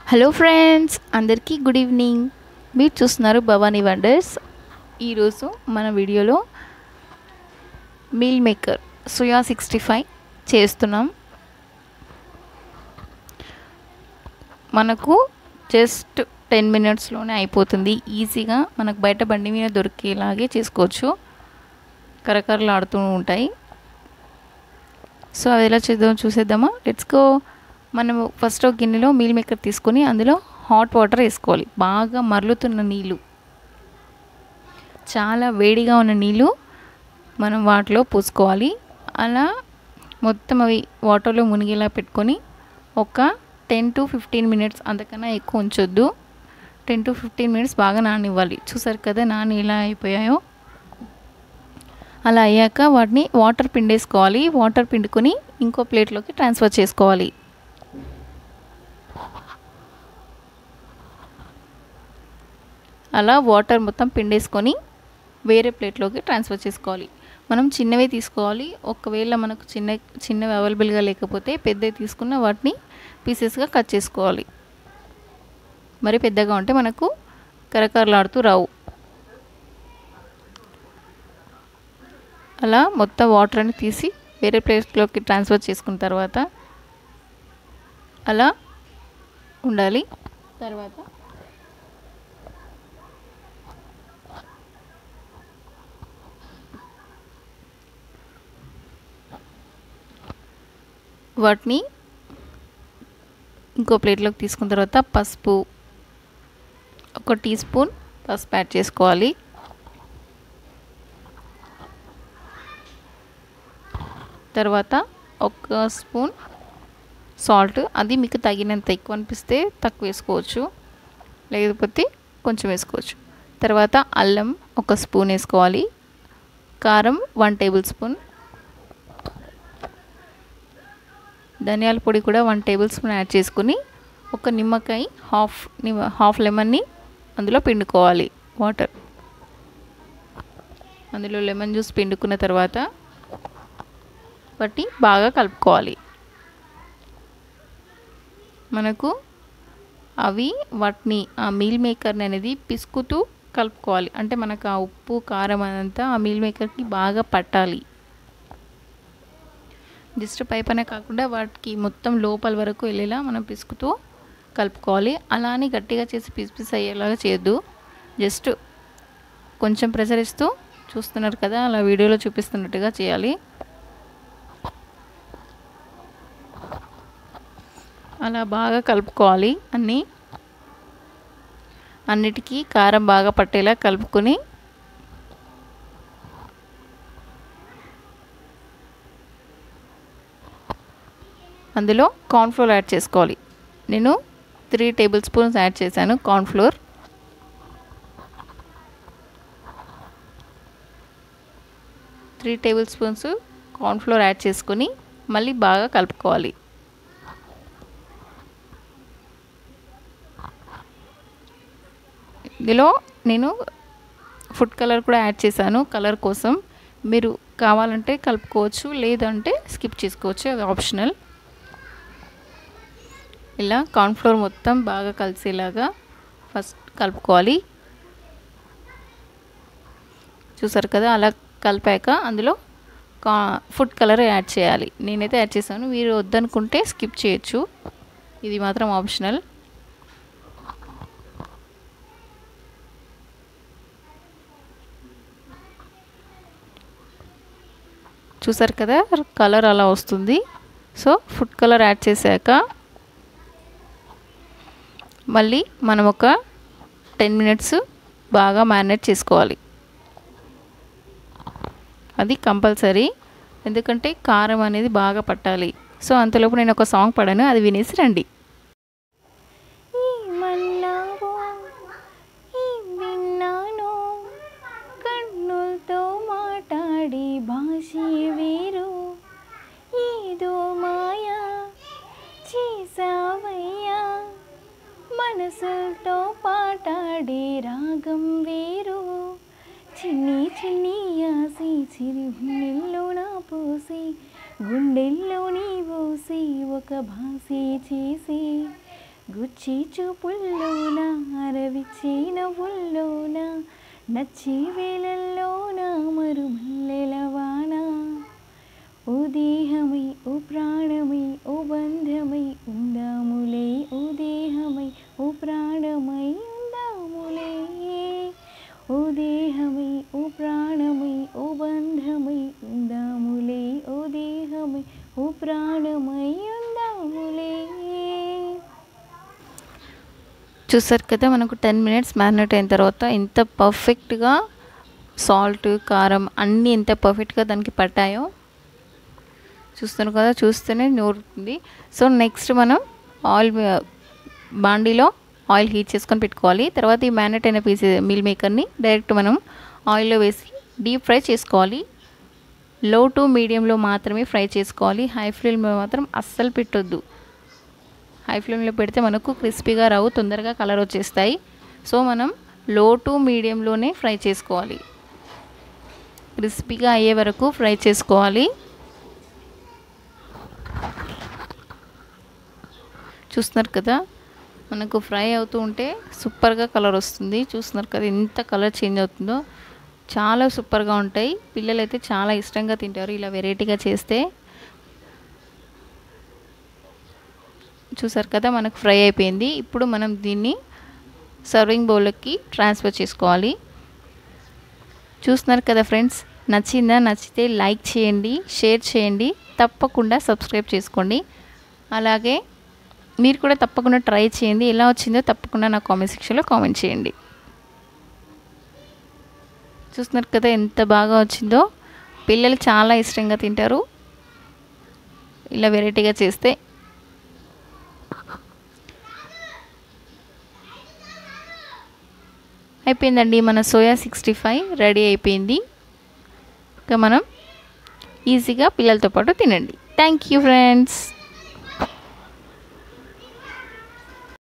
hello friends అందరికీ good evening మీరు చూస్తున్నారు భవానీ వండర్స్ ఈరోజు మన వీడియోలో మీల్ మేకర్ సుయా సిక్స్టీ ఫైవ్ చేస్తున్నాం మనకు జస్ట్ టెన్ మినిట్స్లోనే అయిపోతుంది ఈజీగా మనకు బయట బండి మీద దొరికేలాగే చేసుకోవచ్చు కరకరలు ఆడుతూ ఉంటాయి సో అది ఎలా చేద్దాం చూసేద్దామా లెట్స్ గో మనము ఫస్ట్ ఒక గిన్నెలో మీల్ మేకర్ తీసుకొని అందులో హాట్ వాటర్ వేసుకోవాలి బాగా మరలుతున్న నీళ్ళు చాలా వేడిగా ఉన్న నీళ్ళు మనం వాటిలో పోసుకోవాలి అలా మొత్తం అవి వాటర్లో మునిగేలా పెట్టుకొని ఒక టెన్ టు ఫిఫ్టీన్ మినిట్స్ అంతకన్నా ఎక్కువ ఉంచొద్దు టెన్ టు ఫిఫ్టీన్ మినిట్స్ బాగా నానివ్వాలి చూసారు కదా నాని ఎలా అయిపోయాయో అలా అయ్యాక వాటిని వాటర్ పిండేసుకోవాలి వాటర్ పిండుకొని ఇంకో ప్లేట్లోకి ట్రాన్స్ఫర్ చేసుకోవాలి అలా వాటర్ మొత్తం పిండేసుకొని వేరే ప్లేట్లోకి ట్రాన్స్ఫర్ చేసుకోవాలి మనం చిన్నవే తీసుకోవాలి ఒకవేళ మనకు చిన్న చిన్నవి అవైలబుల్గా లేకపోతే పెద్దవి తీసుకున్న వాటిని పీసెస్గా కట్ చేసుకోవాలి మరి పెద్దగా ఉంటే మనకు కరకరలాడుతూ రావు అలా మొత్తం వాటర్ అని తీసి వేరే ప్లేస్లోకి ట్రాన్స్ఫర్ చేసుకున్న తర్వాత అలా ఉండాలి తర్వాత వాటిని ఇంకో ప్లేట్లోకి తీసుకున్న తర్వాత పసుపు ఒక టీ స్పూన్ పసుపు యాడ్ చేసుకోవాలి తర్వాత ఒక స్పూన్ సాల్ట్ అది మీకు తగినంత ఎక్కువ అనిపిస్తే తక్కువ వేసుకోవచ్చు లేకపోతే కొంచెం వేసుకోవచ్చు తర్వాత అల్లం ఒక స్పూన్ వేసుకోవాలి కారం వన్ టేబుల్ స్పూన్ ధనియాల పొడి కూడా వన్ టేబుల్ స్పూన్ యాడ్ చేసుకుని ఒక నిమ్మకాయ హాఫ్ హాఫ్ లెమన్ని అందులో పిండుకోవాలి వాటర్ అందులో లెమన్ జ్యూస్ పిండుకున్న తర్వాత బట్టి బాగా కలుపుకోవాలి మనకు అవి వాటిని ఆ మీల్ మేకర్ని అనేది పిసుకుతూ కలుపుకోవాలి అంటే మనకు ఆ ఉప్పు కారం అదంతా ఆ మీల్ మేకర్కి బాగా పట్టాలి జస్ట్ పైపనే కాకుండా వాటికి మొత్తం లోపల వరకు వెళ్ళేలా మనం పిసుకుతూ కలుపుకోవాలి అలా అని గట్టిగా చేసి పిసి పిసి అయ్యేలాగా చేయొద్దు జస్ట్ కొంచెం ప్రెషర్ ఇస్తూ చూస్తున్నారు కదా అలా వీడియోలో చూపిస్తున్నట్టుగా చేయాలి అలా బాగా కలుపుకోవాలి అన్నీ అన్నిటికీ కారం బాగా పట్టేలా కలుపుకొని అందులో కార్న్ఫ్లోర్ యాడ్ చేసుకోవాలి నేను త్రీ టేబుల్ స్పూన్స్ యాడ్ చేశాను cornflour three tablespoons cornflour add చేసుకొని మళ్ళీ బాగా కలుపుకోవాలి ఇందులో నేను ఫుడ్ కలర్ కూడా యాడ్ చేశాను కలర్ కోసం మీరు కావాలంటే కలుపుకోవచ్చు లేదంటే స్కిప్ చేసుకోవచ్చు అది ఆప్షనల్ ఇలా కార్న్ఫ్లోర్ మొత్తం బాగా కలిసేలాగా ఫస్ట్ కలుపుకోవాలి చూసారు కదా అలా కలిపాక అందులో కా ఫుడ్ కలర్ యాడ్ చేయాలి నేనైతే యాడ్ చేశాను మీరు వద్దనుకుంటే స్కిప్ చేయొచ్చు ఇది మాత్రం ఆప్షనల్ చూసారు కదా కలర్ అలా వస్తుంది సో ఫుడ్ కలర్ యాడ్ చేశాక మళ్ళీ మనం ఒక టెన్ మినిట్స్ బాగా మ్యారినేట్ చేసుకోవాలి అది కంపల్సరీ ఎందుకంటే కారం అనేది బాగా పట్టాలి సో అంతలోపు నేను ఒక సాంగ్ పాడాను అది వినేసి రండి విన్నాను కన్నులతో మాట్లాడి భాషే వేరు ఏదో మాయా చేసావయ్యా మనసులతో పాటాడే రాగం వేరు చిన్ని చిన్ని ఆసి చిరునెల్లో నా పోసి గుండెల్లో నీ పోసి ఒక భాసి చేసి వచ్చి చూపుల్లోన అరవిచ్చిన నవ్వుల్లోన నచ్చి వేలల్లోన మరుమల్లెల వాన ఓ దేహమై ఓ ప్రాణమై ఓ బంధమై ఉందాములే ఓ దేహమై ఓ ప్రాణమై ఉందాములే ఓ దేహమై ఓ ప్రాణమై ఓ బంధమై ఉందాములే ఓ దేహమై ఓ ప్రాణమై ఉందాములే చూసారు కదా మనకు టెన్ మినిట్స్ మ్యారినేట్ అయిన తర్వాత ఎంత పర్ఫెక్ట్గా సాల్ట్ కారం అన్నీ ఎంత పర్ఫెక్ట్గా దానికి పట్టాయో చూస్తున్నారు కదా చూస్తేనే నూరుతుంది సో నెక్స్ట్ మనం ఆయిల్ బాండీలో ఆయిల్ హీట్ చేసుకొని పెట్టుకోవాలి తర్వాత ఈ మ్యారినేట్ అయిన పీస్ మిల్ మేకర్ని డైరెక్ట్ మనం ఆయిల్లో వేసి డీప్ ఫ్రై చేసుకోవాలి లో టు మీడియంలో మాత్రమే ఫ్రై చేసుకోవాలి హై ఫ్లేమ్లో మాత్రం అస్సలు పెట్టొద్దు హై ఫ్లేమ్లో పెడితే మనకు క్రిస్పీగా రావు తొందరగా కలర్ వచ్చేస్తాయి సో మనం లో టు మీడియంలోనే ఫ్రై చేసుకోవాలి క్రిస్పీగా అయ్యే వరకు ఫ్రై చేసుకోవాలి చూస్తున్నారు కదా మనకు ఫ్రై అవుతూ ఉంటే సూపర్గా కలర్ వస్తుంది చూస్తున్నారు కదా ఎంత కలర్ చేంజ్ అవుతుందో చాలా సూపర్గా ఉంటాయి పిల్లలు అయితే చాలా ఇష్టంగా తింటారు ఇలా వెరైటీగా చేస్తే చూసారు కదా మనకు ఫ్రై అయిపోయింది ఇప్పుడు మనం దీన్ని సర్వింగ్ బౌల్కి ట్రాన్స్ఫర్ చేసుకోవాలి చూస్తున్నారు కదా ఫ్రెండ్స్ నచ్చిందా నచ్చితే లైక్ చేయండి షేర్ చేయండి తప్పకుండా సబ్స్క్రైబ్ చేసుకోండి అలాగే మీరు కూడా తప్పకుండా ట్రై చేయండి ఎలా వచ్చిందో తప్పకుండా నా కామెంట్ సెక్షన్లో కామెంట్ చేయండి చూస్తున్నారు కదా ఎంత బాగా వచ్చిందో పిల్లలు చాలా ఇష్టంగా తింటారు ఇలా వెరైటీగా చేస్తే అయిపోయిందండి మన సోయా సిక్స్టీ ఫైవ్ రెడీ అయిపోయింది ఇంకా మనం ఈజీగా పిల్లలతో పాటు తినండి థ్యాంక్ యూ ఫ్రెండ్స్